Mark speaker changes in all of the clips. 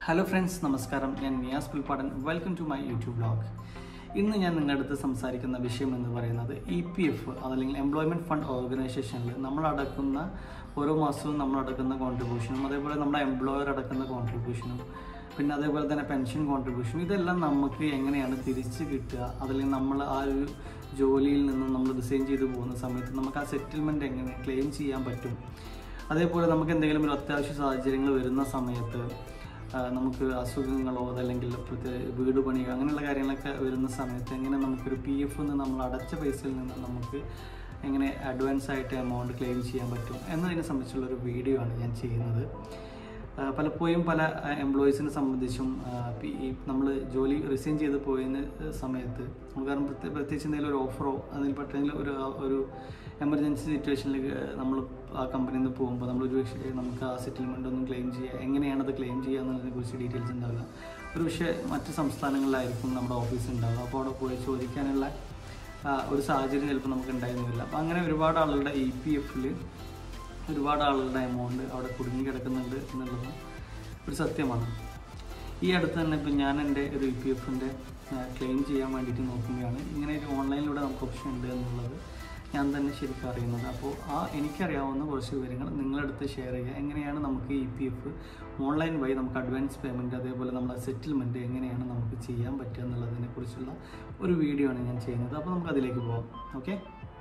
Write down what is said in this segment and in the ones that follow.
Speaker 1: hello friends നമസ്കാരം ഞാൻ Niyas Pulppadan welcome to my YouTube blog ഇന്ന് ഞാൻ നിങ്ങളുടെ അടുത്ത് സംസാരിക്കുന്ന വിഷയം എന്ന് പറയുന്നത് ഇ പി എഫ് അതല്ലെങ്കിൽ എംപ്ലോയ്മെൻറ്റ് ഫണ്ട് ഓർഗനൈസേഷനിൽ നമ്മൾ അടക്കുന്ന ഓരോ മാസവും നമ്മൾ അടക്കുന്ന കോൺട്രിബ്യൂഷനും അതേപോലെ നമ്മുടെ എംപ്ലോയർ അടക്കുന്ന കോൺട്രിബ്യൂഷനും പിന്നെ അതേപോലെ തന്നെ പെൻഷൻ കോൺട്രിബ്യൂഷൻ ഇതെല്ലാം നമുക്ക് എങ്ങനെയാണ് തിരിച്ച് കിട്ടുക അതല്ലെങ്കിൽ നമ്മൾ ആ ഒരു ജോലിയിൽ നിന്ന് നമ്മൾ റിസൈൻ ചെയ്ത് പോകുന്ന സമയത്ത് നമുക്ക് ആ സെറ്റിൽമെൻറ്റ് എങ്ങനെ ക്ലെയിം ചെയ്യാൻ പറ്റും അതേപോലെ നമുക്ക് എന്തെങ്കിലും ഒരു അത്യാവശ്യ സാഹചര്യങ്ങൾ വരുന്ന സമയത്ത് ആ, നമുക്ക് അസുഖങ്ങളോ അതല്ലെങ്കിൽ പ്രത്യേക വീട് പണിയോ അങ്ങനെയുള്ള കാര്യങ്ങളൊക്കെ വരുന്ന സമയത്ത് എങ്ങനെ നമുക്കൊരു പി എഫ് നിന്ന് നമ്മൾ അടച്ച പൈസയിൽ നിന്ന് നമുക്ക് എങ്ങനെ അഡ്വാൻസ് ആയിട്ട് എമൗണ്ട് ക്ലെയിം ചെയ്യാൻ പറ്റും എന്നതിനെ സംബന്ധിച്ചുള്ള ഒരു വീഡിയോ ആണ് ഞാൻ ചെയ്യുന്നത് ആ, പലപ്പോഴും പല എംപ്ലോയീസിനെ സംബന്ധിച്ചും നമ്മൾ ജോലി റിസൈൻ ചെയ്ത് പോയതിന് സമയത്ത് നമുക്ക് കാരണം പ്രത്യേക പ്രത്യേകിച്ച് എന്തെങ്കിലും ഒരു ഓഫറോ അതിൽ പെട്ടെങ്കിലും ഒരു ഒരു എമർജൻസി സിറ്റുവേഷനിൽ നമ്മൾ ആ കമ്പനിയിൽ നിന്ന് പോകുമ്പോൾ നമ്മൾ ഒരു പക്ഷേ നമുക്ക് ആ സെറ്റിൽമെൻ്റ് ഒന്നും ക്ലെയിം ചെയ്യുക എങ്ങനെയാണ് അത് ക്ലെയിം ചെയ്യുക എന്നതിനെ കുറിച്ച് ഡീറ്റെയിൽസ് ഉണ്ടാവില്ല ഒരു പക്ഷേ മറ്റ് സംസ്ഥാനങ്ങളിലായിരിക്കും നമ്മുടെ ഓഫീസ് ഉണ്ടാവുക അപ്പോൾ അവിടെ പോയി ചോദിക്കാനുള്ള ആ, ഒരു സാഹചര്യം ചിലപ്പോൾ നമുക്ക് ഉണ്ടായിരുന്നില്ല അപ്പോൾ അങ്ങനെ ഒരുപാട് ആളുകളുടെ ഇ പി എഫിൽ ഒരുപാട് ആളുകളുടെ എമൗണ്ട് അവിടെ കുടുങ്ങി കിടക്കുന്നുണ്ട് എന്നുള്ളതും ഒരു സത്യമാണ് ഈ അടുത്ത് തന്നെ ഇപ്പം ഞാൻ എൻ്റെ ഒരു ഇ പി എഫിൻ്റെ ക്ലെയിം ചെയ്യാൻ വേണ്ടിയിട്ട് നോക്കുകയാണ് ഇങ്ങനെ ഒരു ഓൺലൈനിലൂടെ നമുക്ക് ഓപ്ഷൻ ഉണ്ട് എന്നുള്ളത് ഞാൻ തന്നെ ശരിക്കും അറിയുന്നത് അപ്പോൾ ആ എനിക്കറിയാവുന്ന കുറച്ച് വിവരങ്ങൾ നിങ്ങളടുത്ത് ഷെയർ ചെയ്യുക എങ്ങനെയാണ് നമുക്ക് ഇ പി എഫ് ഓൺലൈൻ വഴി നമുക്ക് അഡ്വാൻസ് പേയ്മെൻറ്റ് അതേപോലെ നമ്മളെ സെറ്റിൽമെൻറ്റ് എങ്ങനെയാണ് നമുക്ക് ചെയ്യാൻ പറ്റുക എന്നുള്ളതിനെ കുറിച്ചുള്ള ഒരു വീഡിയോ ആണ് ഞാൻ ചെയ്യുന്നത് അപ്പോൾ നമുക്ക് അതിലേക്ക് പോകാം ഓക്കെ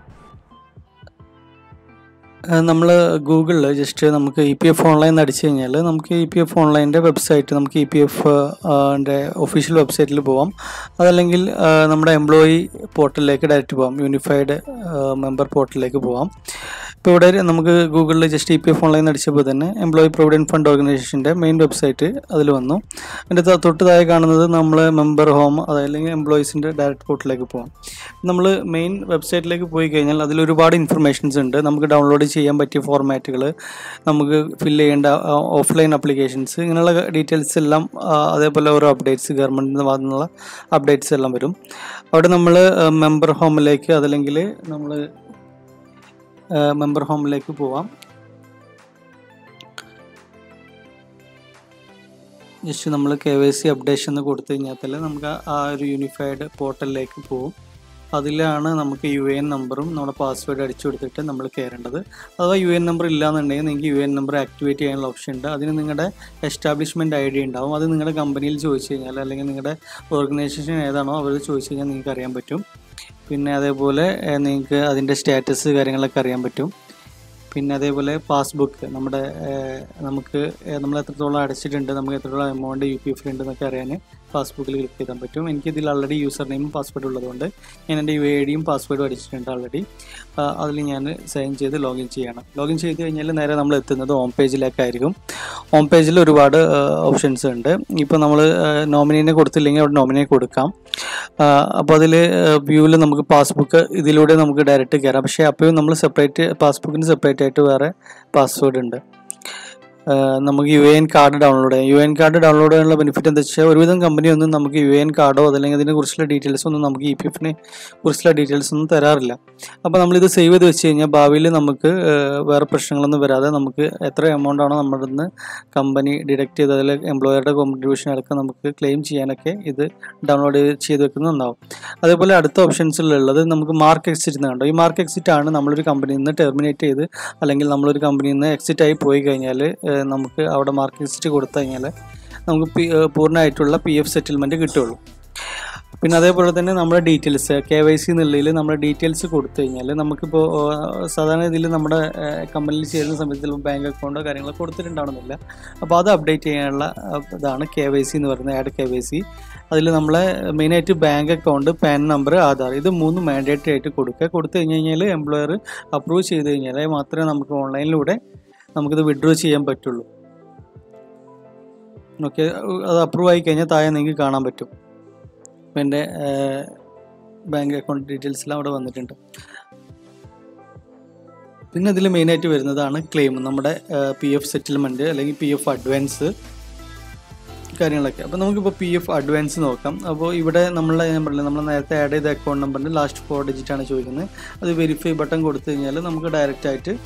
Speaker 1: നമ്മൾ ഗൂഗിളിൽ ജസ്റ്റ് നമുക്ക് ഇ പി എഫ് ഓൺലൈൻ അടിച്ചു കഴിഞ്ഞാൽ നമുക്ക് ഇ പി എഫ് ഓൺലൈൻ്റെ വെബ്സൈറ്റ് നമുക്ക് ഇ പി എഫ് ഒഫീഷ്യൽ വെബ്സൈറ്റിൽ പോവാം അതല്ലെങ്കിൽ ആ, നമ്മുടെ എംപ്ലോയി പോർട്ടലിലേക്ക് ഡയറക്റ്റ് പോവാം യൂണിഫൈഡ് മെമ്പർ പോർട്ടലിലേക്ക് പോവാം ഇപ്പോൾ ഇവിടെ ഒരു നമുക്ക് ഗൂഗിളിൽ just E P F online അടിച്ചപ്പോൾ തന്നെ എംപ്ലോയി പ്രൊവിഡൻറ്റ് ഫണ്ട് ഓർഗനൈസേഷൻ്റെ മെയിൻ വെബ്സൈറ്റ് അതിൽ വന്നു അതിൻ്റെ ത- തൊട്ട് താഴെ കാണുന്നത് നമ്മൾ മെമ്പർ ഹോം അതല്ലെങ്കിൽ എംപ്ലോയീസിൻ്റെ ഡയറക്റ്റ് പോർട്ടലിലേക്ക് പോകാം നമ്മൾ മെയിൻ വെബ്സൈറ്റിലേക്ക് പോയി കഴിഞ്ഞാൽ അതിൽ ഒരുപാട് ഇൻഫർമേഷൻസ് ഉണ്ട് നമുക്ക് ഡൗൺലോഡ് ചെയ്യാൻ പറ്റിയ ഫോർമാറ്റുകൾ നമുക്ക് ഫില്ല് ചെയ്യേണ്ട ഓഫ്ലൈൻ അപ്ലിക്കേഷൻസ് ഇങ്ങനെയുള്ള ഡീറ്റെയിൽസ് എല്ലാം ആ, അതേപോലെ ഓരോ അപ്ഡേറ്റ്സ് ഗവൺമെൻറ്റിൻ്റെ ഭാഗത്തു നിന്നുള്ള അപ്ഡേറ്റ്സ് എല്ലാം വരും അവിടെ നമ്മൾ മെമ്പർ ഹോമിലേക്ക് അതല്ലെങ്കിൽ നമ്മൾ മെമ്പർ ഹോമിലേക്ക് പോവാം ജസ്റ്റ് നമ്മൾ കെ വൈ സി അപ്ഡേഷൻ എന്ന് കൊടുത്തു കഴിഞ്ഞാൽ തന്നെ നമുക്ക് ആ- ആ ഒരു യൂണിഫൈഡ് പോർട്ടലിലേക്ക് പോകും അതിലാണ് നമുക്ക് യു എൻ നമ്പറും നമ്മുടെ പാസ്വേഡ് അടിച്ചു കൊടുത്തിട്ട് നമ്മൾ കയറേണ്ടത് അഥവാ യു എൻ നമ്പർ ഇല്ലാന്നുണ്ടെങ്കിൽ നിങ്ങൾക്ക് യു എൻ നമ്പർ ആക്ടിവേറ്റ് ചെയ്യാനുള്ള ഓപ്ഷൻ ഉണ്ട് അതിന് നിങ്ങളുടെ എസ്റ്റാബ്ലിഷ്മെൻറ്റ് ഐ ഡി ഉണ്ടാവും അത് നിങ്ങളുടെ കമ്പനിയിൽ ചോദിച്ചു കഴിഞ്ഞാൽ അല്ലെങ്കിൽ നിങ്ങളുടെ ഓർഗനൈസേഷൻ ഏതാണോ അവർ ചോദിച്ചു കഴിഞ്ഞാൽ നിങ്ങൾക്ക് അറിയാൻ പറ്റും പിന്നെ അതേപോലെ ഏഹ്, നിങ്ങൾക്ക് അതിൻ്റെ സ്റ്റാറ്റസ് കാര്യങ്ങളൊക്കെ അറിയാൻ പറ്റും പിന്നെ അതേപോലെ പാസ്ബുക്ക് നമ്മുടെ ഏഹ്, നമുക്ക് ഏഹ്, നമ്മൾ എത്രത്തോളം അടച്ചിട്ടുണ്ട് നമുക്ക് എത്രത്തോളം എമൗണ്ട് യു പി എഫിൽ ഉണ്ടെന്നൊക്കെ അറിയാൻ പാസ്ബുക്കിൽ ക്ലിക്ക് ചെയ്താൽ പറ്റും എനിക്ക് ഇതിൽ ഓൾറെഡി യൂസർ നെയിമും പാസ്വേഡും ഉള്ളതുകൊണ്ട് ഞാൻ എൻ്റെ യു ഐ ഡിയും പാസ്വേഡും അടിച്ചിട്ടുണ്ട് ഓൾറെഡി അതിൽ ഞാൻ സൈൻ ചെയ്ത് ലോഗിൻ ചെയ്യണം ലോഗിൻ ചെയ്ത് കഴിഞ്ഞാൽ നേരെ നമ്മൾ എത്തുന്നത് ഹോം പേജിലേക്കായിരിക്കും ഹോം പേജിൽ ഒരുപാട് ഓപ്ഷൻസ് ഉണ്ട് ഇപ്പോൾ നമ്മൾ നോമിനീനെ കൊടുത്തില്ലെങ്കിൽ അവിടെ നോമിനെ കൊടുക്കാം അപ്പോൾ അതിൽ വ്യൂവിൽ നമുക്ക് പാസ്ബുക്ക് ഇതിലൂടെ നമുക്ക് ഡയറക്റ്റ് കയറാം പക്ഷേ അപ്പോഴും നമ്മൾ സെപ്പറേറ്റ് പാസ്ബുക്കിന് സെപ്പറേറ്റ് ആയിട്ട് വേറെ പാസ്വേഡ് ഉണ്ട് ആ, നമുക്ക് യു എൻ കാർഡ് ഡൗൺലോഡ് ചെയ്യാം യു എൻ കാർഡ് ഡൗൺലോഡ് ചെയ്യാനുള്ള ബെനിഫിറ്റ് എന്താ വെച്ചാൽ ഒരുവിധം കമ്പനി ഒന്നും നമുക്ക് യു എൻ കാർഡോ അതല്ലെങ്കിൽ അതിനെ കുറിച്ചുള്ള ഡീറ്റെയിൽസ് ഒന്നും നമുക്ക് ഇ പി എഫിനെ കുറിച്ചുള്ള ഡീറ്റെയിൽസ് ഒന്നും തരാറില്ല അപ്പോൾ നമ്മളിത് സേവ് ചെയ്ത് വെച്ച് കഴിഞ്ഞാൽ ഭാവിയിൽ നമുക്ക് ആ, വേറെ പ്രശ്നങ്ങളൊന്നും വരാതെ നമുക്ക് എത്ര എമൗണ്ട് ആണോ നമ്മുടെ നിന്ന് കമ്പനി ഡിഡക്ട് ചെയ്ത് അതിൽ എംപ്ലോയറുടെ കോൺട്രിബ്യൂഷൻ അടക്കം നമുക്ക് ക്ലെയിം ചെയ്യാനൊക്കെ ഇത് ഡൗൺലോഡ് ചെയ്ത് വെക്കുന്നത് നന്നാവും അതേപോലെ അടുത്ത ഓപ്ഷൻസിലുള്ളത് നമുക്ക് മാർക്ക് എക്സിറ്റ് എന്ന് കണ്ടോ ഈ മാർക്ക് എക്സിറ്റ് ആണ് നമ്മളൊരു കമ്പനിയിൽ നിന്ന് ടെർമിനേറ്റ് ചെയ്ത് അല്ലെങ്കിൽ നമ്മളൊരു കമ്പനിയിൽ നിന്ന് എക്സിറ്റ് ആയി പോയി കഴിഞ്ഞാൽ നമുക്ക് അവിടെ മാർക്ക് എക്സിറ്റ് കൊടുത്തു കഴിഞ്ഞാൽ നമുക്ക് പി ഏഹ് പൂർണ്ണമായിട്ടുള്ള പി എഫ് സെറ്റിൽമെൻറ്റ് കിട്ടുള്ളൂ പിന്നെ അതേപോലെ തന്നെ നമ്മുടെ ഡീറ്റെയിൽസ് കെ വൈ സി എന്നുള്ളതിൽ നമ്മുടെ ഡീറ്റെയിൽസ് കൊടുത്തു കഴിഞ്ഞാൽ നമുക്കിപ്പോൾ ഏഹ്, സാധാരണ ഇതിൽ നമ്മുടെ കമ്പനിയിൽ ചേരുന്ന സമയത്ത് ചിലപ്പോൾ ബാങ്ക് അക്കൗണ്ടോ കാര്യങ്ങളോ കൊടുത്തിട്ടുണ്ടാവണമെന്നില്ല അപ്പോൾ അത് അപ്ഡേറ്റ് ചെയ്യാനുള്ള ഏഹ്, ഇതാണ് കെ വൈ സി എന്ന് പറയുന്നത് ആഡ് കെ വൈ സി അതിൽ നമ്മളെ മെയിനായിട്ട് bank account PAN number Aadhaar ഇത് മൂന്ന് മാൻഡേറ്ററി ആയിട്ട് കൊടുക്കുക കൊടുത്തു കഴിഞ്ഞ് കഴിഞ്ഞാൽ എംപ്ലോയർ അപ്രൂവ് ചെയ്ത് കഴിഞ്ഞാൽ മാത്രമേ നമുക്ക് ഓൺലൈനിലൂടെ നമുക്കിത് വിഡ്രോ ചെയ്യാൻ പറ്റുള്ളൂ ഓക്കെ അത് അപ്രൂവ് ആയി കഴിഞ്ഞാൽ താഴെ നിങ്ങൾക്ക് കാണാൻ പറ്റും അപ്പോൾ എൻ്റെ ബാങ്ക് അക്കൗണ്ട് ഡീറ്റെയിൽസ് എല്ലാം അവിടെ വന്നിട്ടുണ്ട് പിന്നെ ഇതിൽ മെയിനായിട്ട് വരുന്നതാണ് ക്ലെയിം നമ്മുടെ പി എഫ് സെറ്റിൽമെൻറ്റ് അല്ലെങ്കിൽ പി എഫ് അഡ്വാൻസ് കാര്യങ്ങളൊക്കെ അപ്പോൾ നമുക്കിപ്പോൾ പി എഫ് അഡ്വാൻസ് നോക്കാം അപ്പോൾ ഇവിടെ നമ്മളെ ഞാൻ പറഞ്ഞില്ല നമ്മൾ നേരത്തെ ആഡ് ചെയ്ത അക്കൗണ്ട് നമ്പറിൻ്റെ ലാസ്റ്റ് ഫോർ ഡിജിറ്റ് ആണ് ചോദിക്കുന്നത് അത് വെരിഫൈ ബട്ടൺ കൊടുത്തു കഴിഞ്ഞാൽ നമുക്ക് ഡയറക്റ്റ് ആയിട്ട്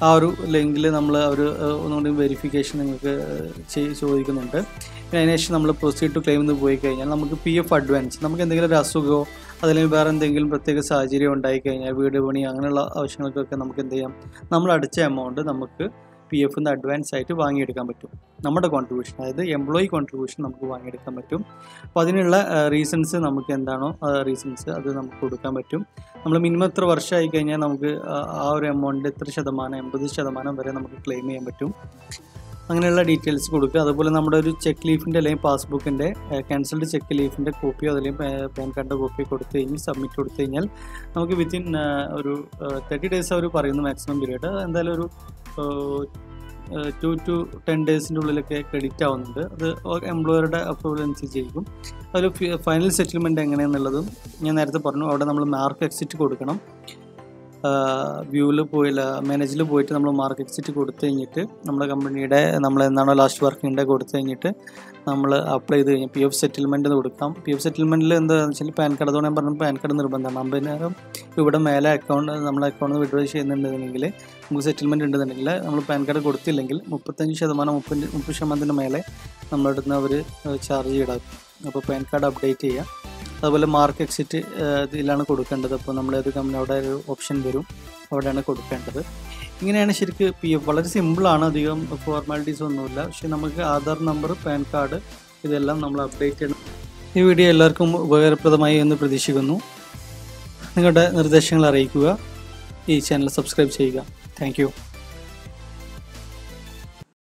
Speaker 1: ആ ഒരു ലിങ്കിൽ നമ്മൾ അവർ ഒന്നുകൂടി വെരിഫിക്കേഷൻ നിങ്ങൾക്ക് ചെയ്- ചോദിക്കുന്നുണ്ട് പിന്നെ അതിനുശേഷം നമ്മൾ പ്രൊസീഡ് ടു ക്ലെയിം എന്ന് പോയി കഴിഞ്ഞാൽ നമുക്ക് പി എഫ് അഡ്വാൻസ് നമുക്ക് എന്തെങ്കിലും ഒരു അസുഖമോ അതല്ലെങ്കിൽ വേറെ എന്തെങ്കിലും പ്രത്യേക സാഹചര്യം ഉണ്ടായി കഴിഞ്ഞാൽ വീട് പണി അങ്ങനെയുള്ള ആവശ്യങ്ങൾക്കൊക്കെ നമുക്ക് എന്ത് ചെയ്യാം നമ്മൾ അടച്ച എമൗണ്ട് നമുക്ക് പി എഫ് നിന്ന് അഡ്വാൻസ് ആയിട്ട് വാങ്ങിയെടുക്കാൻ പറ്റും നമ്മുടെ കോൺട്രിബ്യൂഷൻ അതായത് എംപ്ലോയി കോൺട്രിബ്യൂഷൻ നമുക്ക് വാങ്ങിയെടുക്കാൻ പറ്റും അപ്പോൾ അതിനുള്ള റീസൺസ് നമുക്ക് എന്താണോ റീസൺസ് അത് നമുക്ക് കൊടുക്കാൻ പറ്റും നമ്മൾ മിനിമം എത്ര വർഷമായി കഴിഞ്ഞാൽ നമുക്ക് ആ ആ ഒരു എമൗണ്ട് എത്ര ശതമാനം എൺപത് ശതമാനം വരെ നമുക്ക് ക്ലെയിം ചെയ്യാൻ പറ്റും അങ്ങനെയുള്ള ഡീറ്റെയിൽസ് കൊടുക്കുക അതുപോലെ നമ്മുടെ ഒരു ചെക്ക് ലീഫിൻ്റെ അല്ലെങ്കിൽ പാസ്ബുക്കിൻ്റെ ക്യാൻസൽഡ് ചെക്ക് ലീഫിൻ്റെ കോപ്പിയോ അല്ലെങ്കിൽ പാൻ കാർഡിൻ്റെ കോപ്പിയോ കൊടുത്തു കഴിഞ്ഞ് സബ്മിറ്റ് കൊടുത്തു കഴിഞ്ഞാൽ നമുക്ക് വിത്തിൻ ഒരു തേർട്ടി ഡേയ്സ് അവർ പറയുന്നു മാക്സിമം പീരീഡ് എന്തായാലും ഒരു ടു ടു ടെൻ ഡേയ്സിൻ്റെ ഉള്ളിലൊക്കെ ക്രെഡിറ്റ് ആവുന്നുണ്ട് അത് എംപ്ലോയറുടെ അപ്രൂവൽ അനുസരിച്ചിരിക്കും അതിൽ ഫൈനൽ സെറ്റിൽമെൻറ്റ് എങ്ങനെയാണെന്നുള്ളതും ഞാൻ നേരത്തെ പറഞ്ഞു അവിടെ നമ്മൾ മാർക്ക് എക്സിറ്റ് കൊടുക്കണം വ്യൂവിൽ പോയില്ല മാനേജിൽ പോയിട്ട് നമ്മൾ മാർക്ക് എക്സിറ്റ് കൊടുത്തു കഴിഞ്ഞിട്ട് നമ്മുടെ കമ്പനിയുടെ നമ്മൾ എന്താണോ ലാസ്റ്റ് വർക്കിംഗ് ഡേ കൊടുത്തു കഴിഞ്ഞിട്ട് നമ്മൾ അപ്ലൈ ചെയ്ത് കഴിഞ്ഞാൽ പി എഫ് സെറ്റിൽമെൻറ്റ് കൊടുക്കാം പി എഫ് സെറ്റിൽമെൻറ്റിൽ എന്താണെന്ന് വെച്ചാൽ പാൻ കാർഡ് അതുകൊണ്ട് ഞാൻ പറഞ്ഞു പാൻ കാർഡ് നിർബന്ധമാണ് അമ്പതിനായിരം ഇവിടെ മേലെ അക്കൗണ്ട് നമ്മളെ അക്കൗണ്ട് വിഡ്രോ ചെയ്യുന്നുണ്ടെങ്കിൽ നമുക്ക് സെറ്റിൽമെൻറ്റ് ഉണ്ടെന്നുണ്ടെങ്കിൽ നമ്മൾ പാൻ കാർഡ് കൊടുത്തില്ലെങ്കിൽ മുപ്പത്തഞ്ച് ശതമാനം മുപ്പത് മുപ്പത് ശതമാനത്തിന് മേലെ നമ്മുടെ അടുത്ത് നിന്ന് അവർ ചാർജ് ഈടാക്കും അപ്പോൾ പാൻ കാർഡ് അപ്ഡേറ്റ് ചെയ്യുക അതുപോലെ മാർക്ക് എക്സിറ്റ് ഇതിലാണ് കൊടുക്കേണ്ടത് അപ്പോൾ നമ്മൾ ഏത് കമ്പനി അവിടെ ഒരു ഓപ്ഷൻ വരും അവിടെയാണ് കൊടുക്കേണ്ടത് ഇങ്ങനെയാണ് ശരിക്ക് പി എഫ് വളരെ സിമ്പിളാണ് അധികം ഫോർമാലിറ്റീസ് ഒന്നുമില്ല പക്ഷേ നമുക്ക് ആധാർ നമ്പർ പാൻ കാർഡ് ഇതെല്ലാം നമ്മൾ അപ്ഡേറ്റ് ചെയ്യണം ഈ വീഡിയോ എല്ലാവർക്കും ഉപകാരപ്രദമായി എന്ന് പ്രതീക്ഷിക്കുന്നു നിങ്ങളുടെ നിർദ്ദേശങ്ങൾ അറിയിക്കുക ഈ ചാനൽ സബ്സ്ക്രൈബ് ചെയ്യുക താങ്ക്